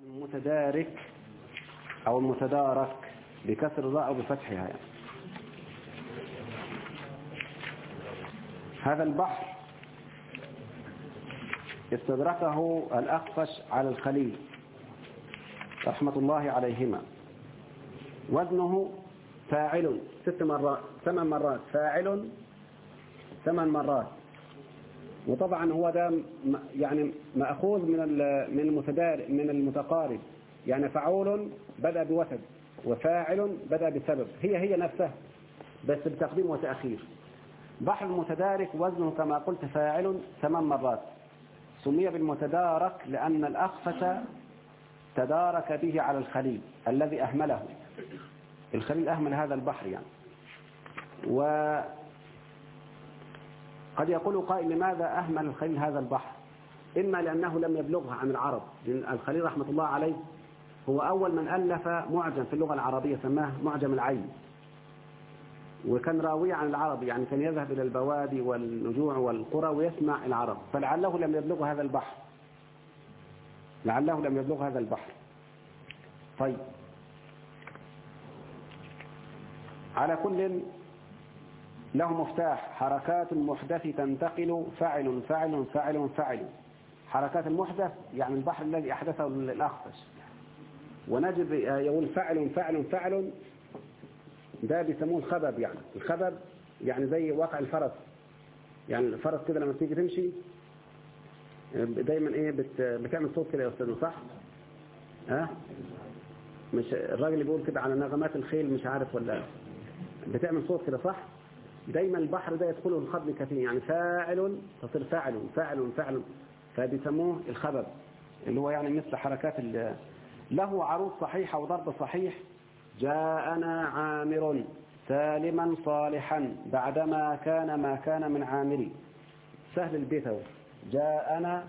المتدارك أو المتدارك بكسر الراء أو بفتحها يعني. هذا البحر استدركه الأخفش على الخليل رحمة الله عليهما وزنه فاعل ست مرات ثمان مرات فاعل ثمان مرات وطبعا هو ده م- يعني مأخوذ من ال- من المتدار من المتقارب يعني فعول بدأ بوسد وفاعل بدأ بسبب هي هي نفسها بس بتقديم وتأخير بحر المتدارك وزنه كما قلت فاعل ثمان مرات سمي بالمتدارك لأن الأخفش تدارك به على الخليل الذي أهمله الخليل أهمل هذا البحر يعني وقد يقول قائل لماذا أهمل الخليل هذا البحر إما لأنه لم يبلغها عن العرب لأن الخليل رحمة الله عليه هو أول من ألف معجم في اللغة العربية سماه معجم العين وكان راوي عن العرب يعني كان يذهب إلى البوادي والنجوع والقرى ويسمع العرب فلعله لم يبلغ هذا البحر لعله لم يبلغ هذا البحر طيب على كل له مفتاح حركات المحدث تنتقل فعل فعل فعل فعل حركات المحدث يعني البحر الذي أحدثه الأخفش ونجد يقول فعل فعل فعل ده بيسموه الخبب يعني الخبب يعني زي واقع الفرس يعني الفرس كده لما تيجي تمشي دايما ايه بت بتعمل صوت كده يا استاذ صح ها مش الراجل اللي بيقول كده على نغمات الخيل مش عارف ولا بتعمل صوت كده صح دايما البحر ده يدخله الخبل كثير يعني فاعل تصير فاعل فاعل فاعل فبيسموه الخبب اللي هو يعني مثل حركات ال- له عروض صحيحة وضرب صحيح جاءنا عامر سالما صالحا بعدما كان ما كان من عامري سهل البيت اهو جاءنا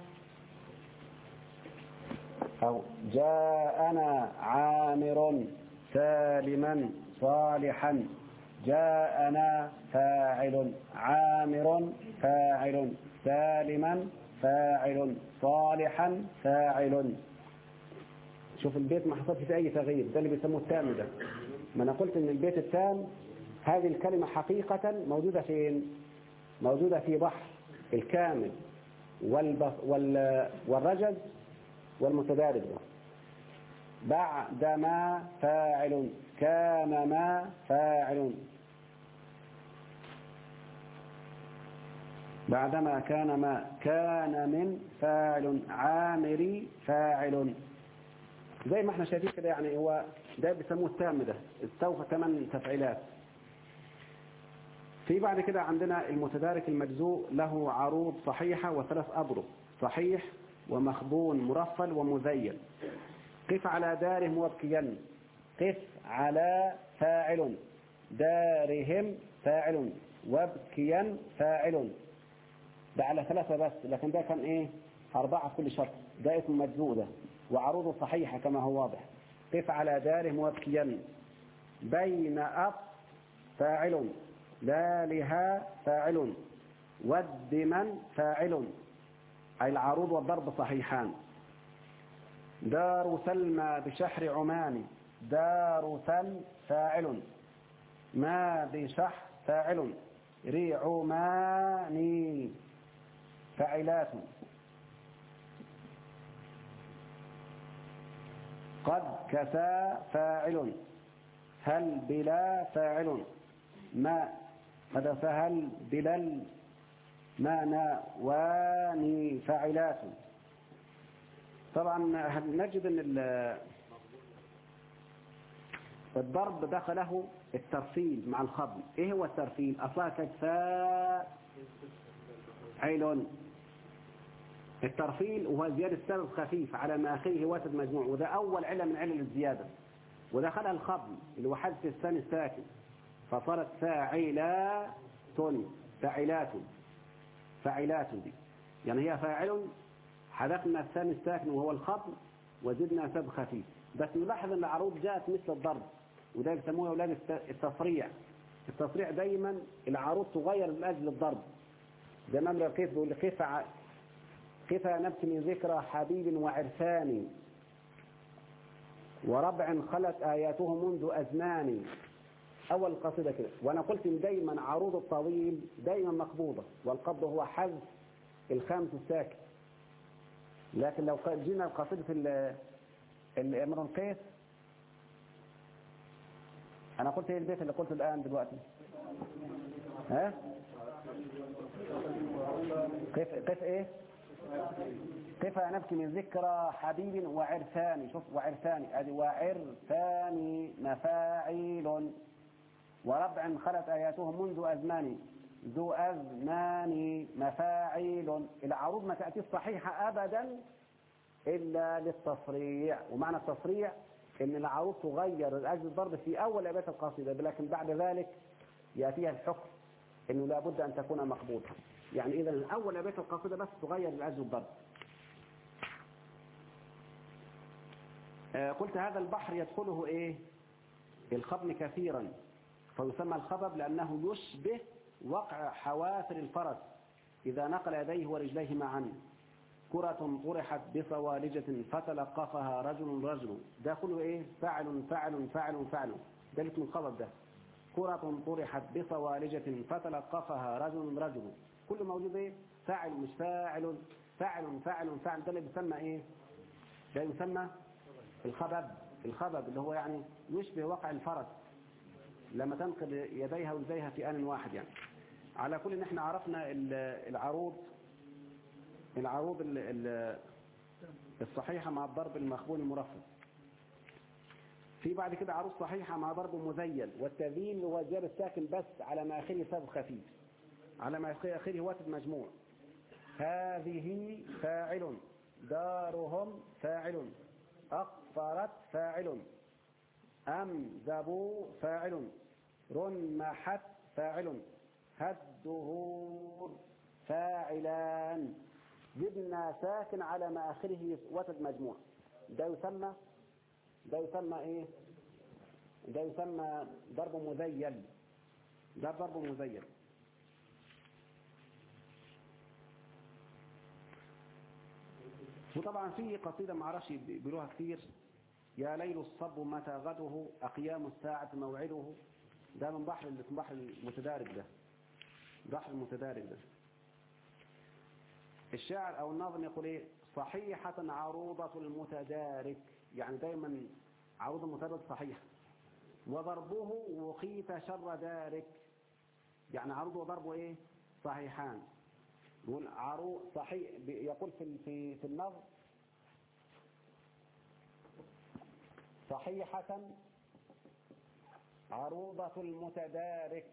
أو جاءنا عامر سالما صالحا جاءنا فاعل عامر فاعل سالما فاعل صالحا فاعل شوف البيت ما حصلش فيه أي تغيير ده اللي بيسموه التام ده ما أنا قلت إن البيت التام هذه الكلمة حقيقة موجودة فين موجودة في بحر الكامل والبص وال والرجز والمتدارج ده بعدما فاعل كان ما فاعل بعدما كان ما كان من فاعل عامري فاعل زي ما احنا شايفين كده يعني هو ده بيسموه التام ده استوفى ثمان تفعيلات في بعد كده عندنا المتدارك المجزوء له عروض صحيحة وثلاث أضرب صحيح ومخبون مرفل ومذيل قف على دارهم وابكيا قف على فاعل دارهم فاعل وابكيا فاعل ده على ثلاثة بس لكن ده كان ايه أربعة في كل شرط ده اسم مجزوء ده وعروضه صحيحة كما هو واضح قف على دارهم وابكيا بين أب فاعل لا لها فاعل ود من فاعل أي العروض والضرب صحيحان دار سلمى بشحر عمان دار سل فاعل ما بشح فاعل رعماني فاعلات قد كسى فاعل هل بلا فاعل ما قد فهل بلل ما نا واني فاعلات طبعا نجد ان ال- الضرب دخله الترفيل مع الخضم ايه هو الترفيل اصلا كانت فاعل الترفيل هو زيادة سبب خفيف على ما أخيه واسد مجموع وده أول علة من علل الزيادة ودخلها الخضم اللي هو حذف الثاني الساكن فصارت فاعلات فاعلات فاعلات دي يعني هي فاعل حذفنا الثاني الساكن وهو الخضم وزدنا سبب خفيف بس نلاحظ ان العروض جاءت مثل الضرب وده يسموه اولاد الت- التصريع التصريع دايما العروض تغير من اجل الضرب زي ما امرأ كيف بيقول كيف ع- كيف نبكي من ذكرى حبيب وعرفان وربع خلت آياته منذ أزمان أول القصيدة كده وأنا قلت إن دايما عروض الطويل دايما مقبوضة والقبض هو حذف الخامس الساكن لكن لو جينا القصيدة الامر القيس أنا قلت إيه البيت اللي قلته الآن دلوقتي ها كيف كيف إيه كيف نبكي من ذكرى حبيب وعرفان شوف وعرفان ادي وعرفان مفاعيل وربع خلت آياته منذ أزمان ذو أزمان مفاعيل العروض ما تأتي الصحيحة أبدا إلا للتصريع ومعنى التصريع إن العروض تغير الأجل الضرب في أول أبيات القصيدة لكن بعد ذلك يأتيها الحكم إنه لابد أن تكون مقبوضة يعني إذا أول أبيات القصيدة بس تغير الأجل الضرب آه قلت هذا البحر يدخله إيه الخبن كثيرا فيسمى الخبب لأنه يشبه وقع حوافر الفرس إذا نقل يديه ورجليه معا كرة طرحت بصوالجة فتلقفها رجل رجل ده كله ايه فعل فعل فعل فعل ده اسم الخبر ده كرة طرحت بصوالجة فتلقفها رجل رجل كل موجود ايه فاعل مش فاعل فاعل فاعل فاعل ده اللي بيسمى ايه ده يسمى الخبب الخبب اللي هو يعني يشبه وقع الفرس لما تنقل يديها ورجليها في آن واحد يعني على كل ان احنا عرفنا العروض العروض الصحيحة مع الضرب المخبول المرفض في بعد كده عروض صحيحة مع ضرب مزيل والتذييل هو الجار الساكن بس على ما آخره سبب خفيف على ما آخره واتد مجموع هذه فاعل دارهم فاعل أقفرت فاعل أمزبوا فاعل رنمحت فاعل هالدهور فاعلان جبنا ساكن على ما آخره وتد مجموع ده يسمى ده يسمى ايه ده يسمى ضرب مذيل ده ضرب مذيل وطبعا في قصيدة معرفش بيقولوها كتير يا ليل الصب متى غده أقيام الساعة موعده ده من بحر من بحر المتدارك ده بحر المتدارك ده الشاعر أو الناظم يقول إيه صحيحة عروضة المتدارك يعني دايما عروض المتدارك صحيح وضربه وقيت شر دارك يعني عروضه وضربه إيه صحيحان يقول عروض صحيح يقول في في في النظم صحيحة عروضة المتدارك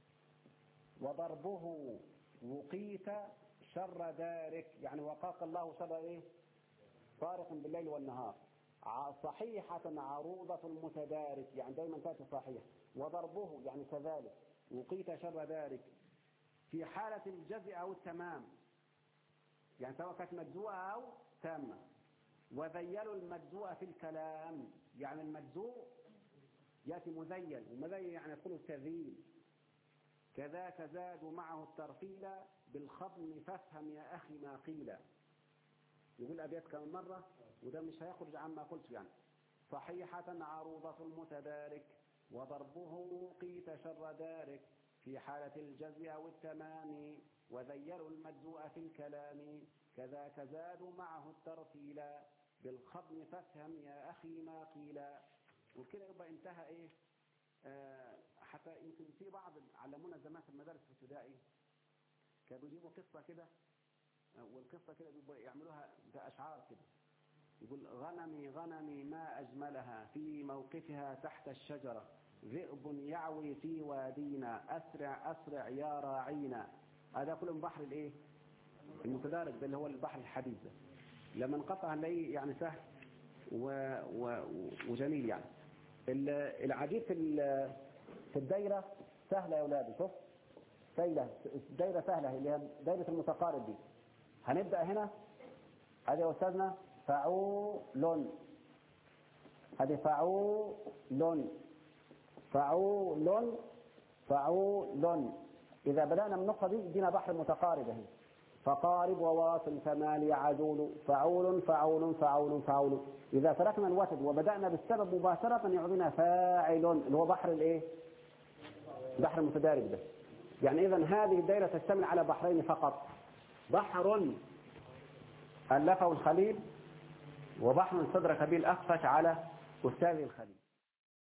وضربه وقيت شر دارك يعني وقاك الله شر ايه فارق بالليل والنهار صحيحة عروضة المتدارك يعني دايما تأتي صحيح وضربه يعني كذلك وقيت شر دارك في حالة الجزء أو التمام يعني سواء كانت مجزوءة أو تامة وذيلوا المجزوء في الكلام يعني المجزوء يأتي مذيل ومذيل يعني يدخل التذييل كذاك زادوا معه الترفيل بالخضم فافهم يا أخي ما قيل يقول أبيات كم مرة وده مش هيخرج عما قلت يعني صحيحة عروضة المتدارك وضربه قيت شر دارك في حالة الجزء أو التمام وذيلوا المجزوء في الكلام كذاك زادوا معه الترتيل بالخضم فافهم يا أخي ما قيل وكده يبقى انتهى ايه آه حتى يمكن في بعض علمونا زمان في المدارس الابتدائي كانوا بيجيبوا قصة كده والقصة كده يعملوها بأشعار كده يقول غنمي غنمي ما أجملها في موقفها تحت الشجرة ذئب يعوي في وادينا أسرع أسرع يا راعينا هذا كله من بحر الايه المتدارك ده اللي هو البحر الحديث ده لما انقطع نلاقيه يعني سهل و... و... وجميل يعني العجيب في في الدايرة سهلة يا أولادي شوف دايرة دايرة سهلة اللي هي دايرة المتقارب دي هنبدأ هنا هذه يا أستاذنا فعول هذه فعول فعول فعول إذا بدأنا من النقطة دي دينا بحر متقارب اهي فقارب وواصل فمالي عزول فعول فعول فعول فعول إذا تركنا الوتد وبدأنا بالسبب مباشرة يعطينا فاعل اللي هو بحر الايه بحر المتدارج ده يعني إذا هذه الدائرة تشتمل على بحرين فقط بحر ألفه الخليل وبحر استدرك به الأخفش على أستاذ الخليل